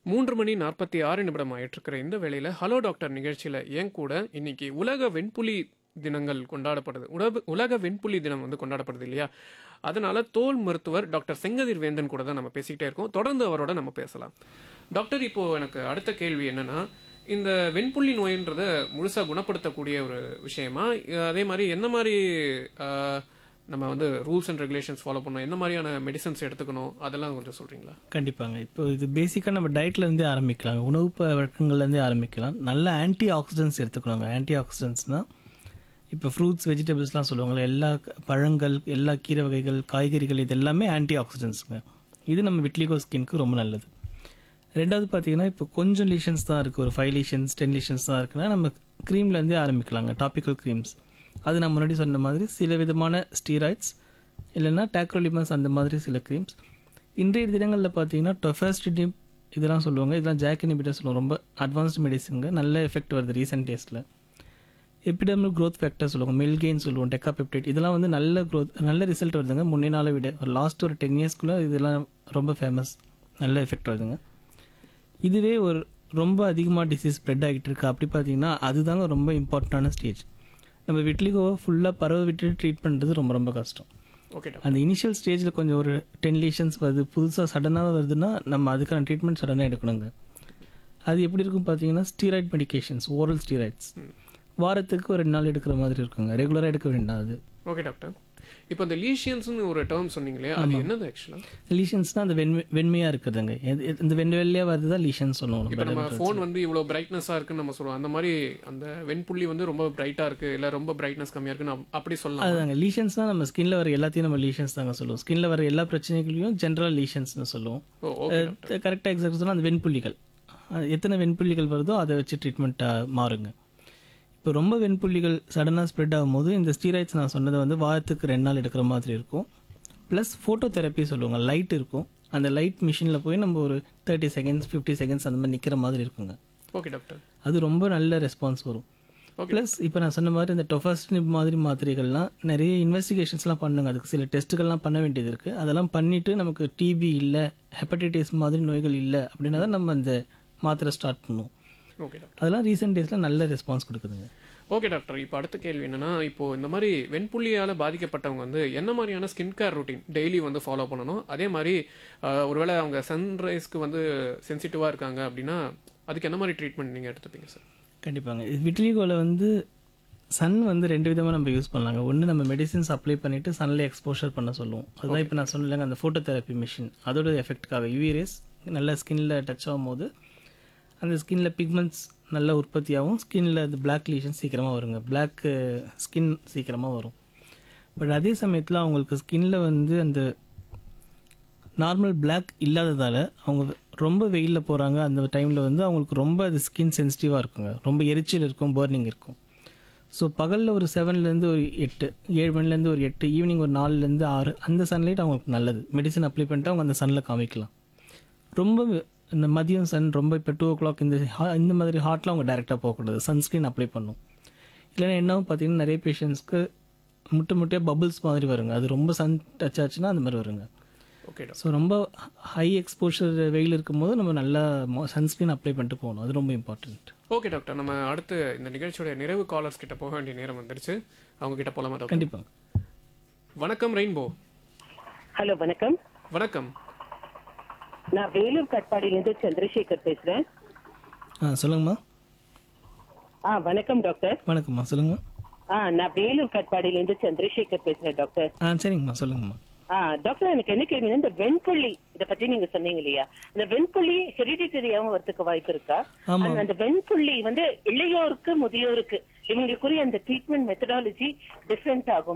மூன்று மணி நாற்பத்தி ஆறு நிமிடம் ஆயிட்டிருக்கிற இந்த வேளையில் ஹலோ டாக்டர் நிகழ்ச்சியில் என் கூட இன்னைக்கு உலக வெண்புலி தினங்கள் கொண்டாடப்படுது உலக உலக வெண்புலி தினம் வந்து கொண்டாடப்படுது இல்லையா அதனால தோல் மருத்துவர் டாக்டர் செங்கதிர் வேந்தன் கூட தான் நம்ம பேசிக்கிட்டே இருக்கோம் தொடர்ந்து அவரோட நம்ம பேசலாம் டாக்டர் இப்போ எனக்கு அடுத்த கேள்வி என்னன்னா இந்த வெண்புள்ளி நோயின்றத முழுசா குணப்படுத்தக்கூடிய ஒரு விஷயமா அதே மாதிரி என்ன மாதிரி ஆஹ், நம்ம வந்து ரூல்ஸ் அண்ட் ரெகுலேஷன்ஸ் ஃபாலோ பண்ணணும் என்ன மாதிரியான மெடிசன்ஸ் எடுத்துக்கணும் அதெல்லாம் கொஞ்சம் சொல்றீங்களா கண்டிப்பாங்க இப்போ இது பேசிக்காக நம்ம டயட்லேருந்தே ஆரம்பிக்கலாம் உணவு பழக்கங்கள்லேருந்தே ஆரம்பிக்கலாம் நல்ல ஆன்டி ஆக்சிடென்ட்ஸ் எடுத்துக்கணுங்க ஆன்டி ஆக்சிடென்ட்ஸ்னால் இப்போ ஃப்ரூட்ஸ் வெஜிடபிள்ஸ்லாம் சொல்லுவாங்கள்ல எல்லா க- பழங்கள் எல்லா கீரை வகைகள் காய்கறிகள் இது எல்லாமே ஆன்டி ஆக்சிடென்ட்ஸுங்க இது நம்ம விட்லிகோ ஸ்கின்க்கு ரொம்ப நல்லது ரெண்டாவது பார்த்தீங்கன்னா இப்போ கொஞ்சம் லீஷன்ஸ் தான் இருக்குது ஒரு ஃபைவ் லீஷன்ஸ் டென் லீஷன்ஸ் தான் இருக்குன்னா நம்ம க்ரீம்லேருந்தே ஆரம்பிக்கலாங்க டாபிக்கல் க்ரீம்ஸ் அது நான் முன்னாடி சொன்ன மாதிரி சில விதமான ஸ்டீராய்ட்ஸ் இல்லைன்னா டேக்ரோலிமஸ் அந்த மாதிரி சில க்ரீம்ஸ் இன்றைய தினங்களில் பார்த்தீங்கன்னா டொஃபாஸ்டிடிம் இதெல்லாம் சொல்லுவாங்க இதெல்லாம் ஜாக் இனிபிட்டர் சொல்லுவாங்க ரொம்ப அட்வான்ஸ்டு மெடிசனுங்க நல்ல எஃபெக்ட் வருது ரீசெண்ட் டேஸில் எபிடமில் growth ஃபேக்டர் சொல்லுவாங்க மெல்கெயின் சொல்லுவோம் டெக்காபெப்டைட் இதெல்லாம் வந்து நல்ல growth நல்ல ரிசல்ட் வருதுங்க முன்னே நாளை விட ஒரு லாஸ்ட் ஒரு டென் இயர்ஸ்க்குள்ளே இதெல்லாம் ரொம்ப ஃபேமஸ் நல்ல எஃபெக்ட் வருதுங்க இதுவே ஒரு ரொம்ப அதிகமாக டிசீஸ் ஸ்ப்ரெட் ஆகிட்டு இருக்கு அப்படி பார்த்தீங்கன்னா அதுதாங்க ரொம்ப இம்பார்ட்டண்டான ஸ்டேஜ் நம்ம விட்லிகோவை ஃபுல்லாக பரவ விட்டுட்டு ட்ரீட் பண்ணுறது ரொம்ப ரொம்ப கஷ்டம் ஓகே டாக்டர் அந்த இனிஷியல் ஸ்டேஜில் கொஞ்சம் ஒரு டென் லீஷன்ஸ் வருது புதுசாக சடனாக வருதுன்னா நம்ம அதுக்கான ட்ரீட்மெண்ட் சடனாக எடுக்கணுங்க அது எப்படி இருக்கும் பார்த்தீங்கன்னா ஸ்டீராய்ட் மெடிகேஷன்ஸ் ஓரல் ஸ்டீராய்ட்ஸ் வாரத்துக்கு ஒரு ரெண்டு நாள் எடுக்கிற மாதிரி இருக்குங்க ரெகுலராக எடுக்க வேண்டாம் அது ஓகே டாக்டர் இப்போ இந்த லீஷியன்ஸ்னு ஒரு டேர்ம் சொன்னீங்களே அது என்னது ஆக்சுவலாக லீஷன்ஸ்னால் அந்த வெண்மை வெண்மையாக இருக்குதுங்க எது- எது- இந்த வெண்ணை வெள்ளையாக வருது தான் லீஷன்ஸ் சொல்லுவோம் இப்போ நம்ம நம்ம ஃபோன் வந்து இவ்வளோ பிரைட்னஸாக இருக்குன்னு நம்ம சொல்லுவோம் அந்த மாதிரி அந்த வெண்புள்ளி வந்து ரொம்ப பிரைட்டாக இருக்கு இல்லை ரொம்ப பிரைட்னஸ் கம்மியாக இருக்குன்னு அப்- அப்படி சொல்லலாம் அதுதாங்க லீஷன்ஸ் தான் நம்ம ஸ்கின்ல வர எல்லாத்தையும் நம்ம லீஷன்ஸ் தாங்க சொல்லுவோம் ஸ்கின்ல வர எல்லா பிரச்சனைகளையும் ஜென்ரல் லீஷன்ஸ்னு சொல்லுவோம் ஓ ஓகே கரெக்டாக எக்ஸாக்ட் சொன்னால் அந்த வெண்புள்ளிகள் அது எத்தனை வெண்புள்ளிகள் வருதோ அதை வச்சு ட்ரீட்மெண்ட்டாக மாறுங்க இப்போ ரொம்ப வெண்புள்ளிகள் சடனாக ஸ்ப்ரெட் ஆகும்போது இந்த ஸ்டீராய்ட்ஸ் நான் சொன்னதை வந்து வாரத்துக்கு ரெண்டு நாள் எடுக்கிற மாதிரி இருக்கும் ப்ளஸ் ஃபோட்டோ தெரப்பி சொல்லுவாங்க லைட் இருக்கும் அந்த லைட் மிஷினில் போய் நம்ம ஒரு தேர்ட்டி செகண்ட்ஸ் ஃபிஃப்டி செகண்ட்ஸ் அந்த மாதிரி நிற்கிற மாதிரி இருக்குங்க ஓகே டாக்டர் அது ரொம்ப நல்ல ரெஸ்பான்ஸ் வரும் Okay. ப்ளஸ் இப்போ நான் சொன்ன மாதிரி இந்த டொஃபாஸ்டினிப் மாதிரி மாத்திரைகள்லாம் நிறைய இன்வெஸ்டிகேஷன்ஸ்லாம் பண்ணுங்க அதுக்கு சில டெஸ்ட்டுகள்லாம் பண்ண வேண்டியது இருக்குது அதெல்லாம் பண்ணிவிட்டு நமக்கு டிபி இல்லை ஹெப்படைட்டிஸ் மாதிரி நோய்கள் இல்லை அப்படின்னா தான் நம்ம அந்த மாத்திரை ஸ்டார்ட் பண்ணுவோம் ஓகே டாக்டர் அதெல்லாம் ரீசெண்ட் டேஸில் நல்ல ரெஸ்பான்ஸ் கொடுக்குதுங்க ஓகே டாக்டர் இப்போ அடுத்த கேள்வி என்னன்னா இப்போ இந்த மாதிரி வெண்புள்ளியால் பாதிக்கப்பட்டவங்க வந்து என்ன மாதிரியான ஸ்கின் கேர் ரொட்டீன் டெய்லி வந்து ஃபாலோ பண்ணணும் அதே மாதிரி ஆஹ், ஒருவேளை அவங்க சன்ரைஸ்க்கு வந்து சென்சிட்டிவாக இருக்காங்க அப்படின்னா அதுக்கு என்ன மாதிரி ட்ரீட்மெண்ட் நீங்கள் எடுத்துப்பீங்க சார் கண்டிப்பாங்க விட்லிகோவில் வந்து சன் வந்து ரெண்டு விதமாக நம்ம யூஸ் பண்ணலாங்க ஒன்று நம்ம மெடிசின்ஸ் அப்ளை பண்ணிவிட்டு சன்னில் எக்ஸ்போஷர் பண்ண சொல்லுவோம் அதுதான் இப்போ நான் சொன்னேங்க அந்த ஃபோட்டோ தெரப்பி மிஷின் அதோட எஃபெக்ட்டுக்காக யூவிரேஸ் நல்ல ஸ்கின்ல டச் ஆகும்போது அந்த ஸ்கின்ல பிக்மெண்ட்ஸ் நல்ல உற்பத்தியாகும் ஸ்கின்ல அந்த பிளாக் லீஷன் சீக்கிரமாக வருங்க பிளாக் ஸ்கின் சீக்கிரமாக வரும் பட் அதே சமயத்தில் அவங்களுக்கு ஸ்கின்ல வந்து அந்த நார்மல் பிளாக் இல்லாததால் அவங்க ரொம்ப வெயிலில் போகிறாங்க அந்த டைமில் வந்து அவங்களுக்கு ரொம்ப அது ஸ்கின் சென்சிட்டிவாக இருக்குங்க ரொம்ப எரிச்சல் இருக்கும் பர்னிங் இருக்கும் ஸோ பகலில் ஒரு செவன்லேருந்து ஒரு எட்டு ஏழு மணிலேருந்து ஒரு எட்டு ஈவினிங் ஒரு நாலுலேருந்து ஆறு அந்த சன்லைட் அவங்களுக்கு நல்லது மெடிசன் அப்ளை பண்ணிட்டு அவங்க அந்த சன்னில் காமிக்கலாம் ரொம்ப இந்த மதியம் சன் ரொம்ப இப்போ டூ ஓ கிளாக் இந்த ha- இந்த மாதிரி ஹாட்டில் அவங்க டேரெக்டாக போகக்கூடாது சன்ஸ்க்ரீன் அப்ளை பண்ணும் இல்லைன்னா என்னவும் பார்த்தீங்கன்னா நிறைய பேஷண்ட்ஸ்க்கு முட்டை முட்டையாக பபிள்ஸ் மாதிரி வருங்க அது ரொம்ப சன் டச் ஆச்சுன்னா அந்த மாதிரி வருங்க ஓகே டாக்டர் ஸோ ரொம்ப ஹை எக்ஸ்போஷர் வெயில் இருக்கும்போது நம்ம நல்லா சன்ஸ்க்ரீன் அப்ளை பண்ணிட்டு போகணும் அது ரொம்ப இம்பார்ட்டண்ட் ஓகே டாக்டர் நம்ம அடுத்து இந்த நிகழ்ச்சியோட நிறைவு காலர்ஸ் கிட்ட போக வேண்டிய நேரம் வந்துருச்சு அவங்க கிட்ட போலாமா டாக்டர் கண்டிப்பாங்க வணக்கம் ரெயின்போ ஹலோ வணக்கம் வணக்கம் நான் வேலூர் கட்பாடியிலிருந்து சந்திரசேகர் பேசுறேன் ஆ சொல்லுங்கம்மா ஆ வணக்கம் டாக்டர் வணக்கம்மா சொல்லுங்கம்மா ஆ நான் வேலூர் கட்பாடியிலிருந்து சந்திரசேகர் பேசுறேன் டாக்டர் ஆ சரிங்கம்மா சொல்லுங்கம்மா ஆ டாக்டர் எனக்கு என்ன கேள்வினா இந்த வெண்புள்ளி இத பத்தி நீங்க சொன்னீங்க இல்லையா இந்த வெண்புள்ளி ஹெரிடிட்டரியாவும் வரதுக்கு வாய்ப்பு இருக்கா ஆமா. அந்த- அந்த வெண்புள்ளி வந்து இளையோருக்கு முதியோருக்கு இவங்களுக்குரிய அந்த ட்ரீட்மெண்ட் மெத்தடாலஜி டிஃப்ரெண்ட் ஆகும்